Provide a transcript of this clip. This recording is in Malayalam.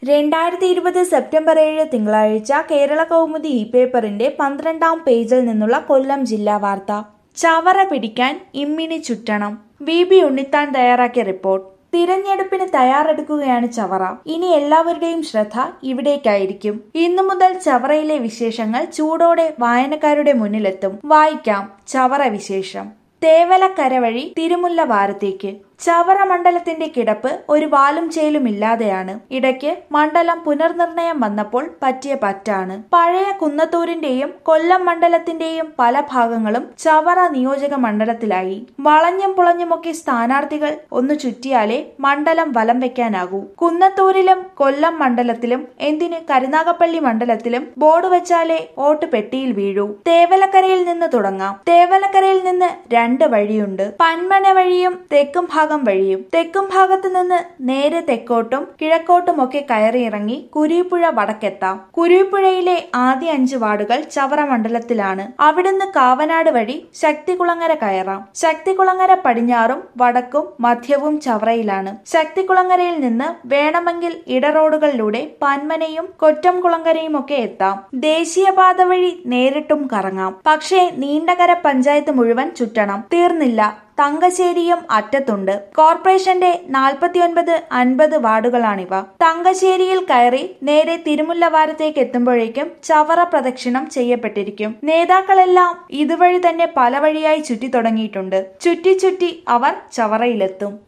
രണ്ടായിരത്തി ഇരുപത് സെപ്റ്റംബർ ഏഴ് തിങ്കളാഴ്ച കേരള കൗമുദി ഇ പേപ്പറിന്റെ പന്ത്രണ്ടാം പേജിൽ നിന്നുള്ള കൊല്ലം ജില്ലാ വാർത്ത ചവറ പിടിക്കാൻ ഇമ്മിണി ചുറ്റണം വി ബി ഉണ്ണിത്താൻ തയ്യാറാക്കിയ റിപ്പോർട്ട് തിരഞ്ഞെടുപ്പിന് തയ്യാറെടുക്കുകയാണ് ചവറ ഇനി എല്ലാവരുടെയും ശ്രദ്ധ ഇവിടേക്കായിരിക്കും ഇന്നു മുതൽ ചവറയിലെ വിശേഷങ്ങൾ ചൂടോടെ വായനക്കാരുടെ മുന്നിലെത്തും വായിക്കാം ചവറ വിശേഷം തേവലക്കര വഴി തിരുമുല്ല വാരത്തേക്ക് ചവറ മണ്ഡലത്തിന്റെ കിടപ്പ് ഒരു വാലും ചേലും ഇല്ലാതെയാണ് ഇടയ്ക്ക് മണ്ഡലം പുനർനിർണയം വന്നപ്പോൾ പറ്റിയ പറ്റാണ് പഴയ കുന്നത്തൂരിന്റെയും കൊല്ലം മണ്ഡലത്തിന്റെയും പല ഭാഗങ്ങളും ചവറ നിയോജക മണ്ഡലത്തിലായി വളഞ്ഞും പുളഞ്ഞുമൊക്കെ സ്ഥാനാർത്ഥികൾ ഒന്ന് ചുറ്റിയാലേ മണ്ഡലം വലം വെക്കാനാകൂ കുന്നത്തൂരിലും കൊല്ലം മണ്ഡലത്തിലും എന്തിന് കരുനാഗപ്പള്ളി മണ്ഡലത്തിലും ബോർഡ് വെച്ചാലേ വോട്ട് പെട്ടിയിൽ വീഴൂ തേവലക്കരയിൽ നിന്ന് തുടങ്ങാം തേവലക്കരയിൽ നിന്ന് രണ്ട് വഴിയുണ്ട് പന്മന വഴിയും തെക്കും ഭാഗം വഴിയും തെക്കും ഭാഗത്ത് നിന്ന് നേരെ തെക്കോട്ടും കിഴക്കോട്ടും ഒക്കെ കയറിയിറങ്ങി കുരിപ്പുഴ വടക്കെത്താം കുരിപ്പുഴയിലെ ആദ്യ അഞ്ച് വാർഡുകൾ ചവറ മണ്ഡലത്തിലാണ് അവിടുന്ന് കാവനാട് വഴി ശക്തികുളങ്ങര കയറാം ശക്തികുളങ്ങര പടിഞ്ഞാറും വടക്കും മധ്യവും ചവറയിലാണ് ശക്തികുളങ്ങരയിൽ നിന്ന് വേണമെങ്കിൽ ഇടറോഡുകളിലൂടെ പന്മനയും കൊറ്റംകുളങ്ങരയും ഒക്കെ എത്താം ദേശീയപാത വഴി നേരിട്ടും കറങ്ങാം പക്ഷേ നീണ്ടകര പഞ്ചായത്ത് മുഴുവൻ ചുറ്റണം തീർന്നില്ല തങ്കശ്ശേരിയും അറ്റത്തുണ്ട് കോർപ്പറേഷന്റെ നാൽപ്പത്തിയൊൻപത് അൻപത് വാർഡുകളാണിവ തങ്കശ്ശേരിയിൽ കയറി നേരെ തിരുമുല്ലവാരത്തേക്ക് എത്തുമ്പോഴേക്കും ചവറ പ്രദക്ഷിണം ചെയ്യപ്പെട്ടിരിക്കും നേതാക്കളെല്ലാം ഇതുവഴി തന്നെ പല വഴിയായി ചുറ്റി തുടങ്ങിയിട്ടുണ്ട് ചുറ്റി ചുറ്റി അവർ ചവറയിലെത്തും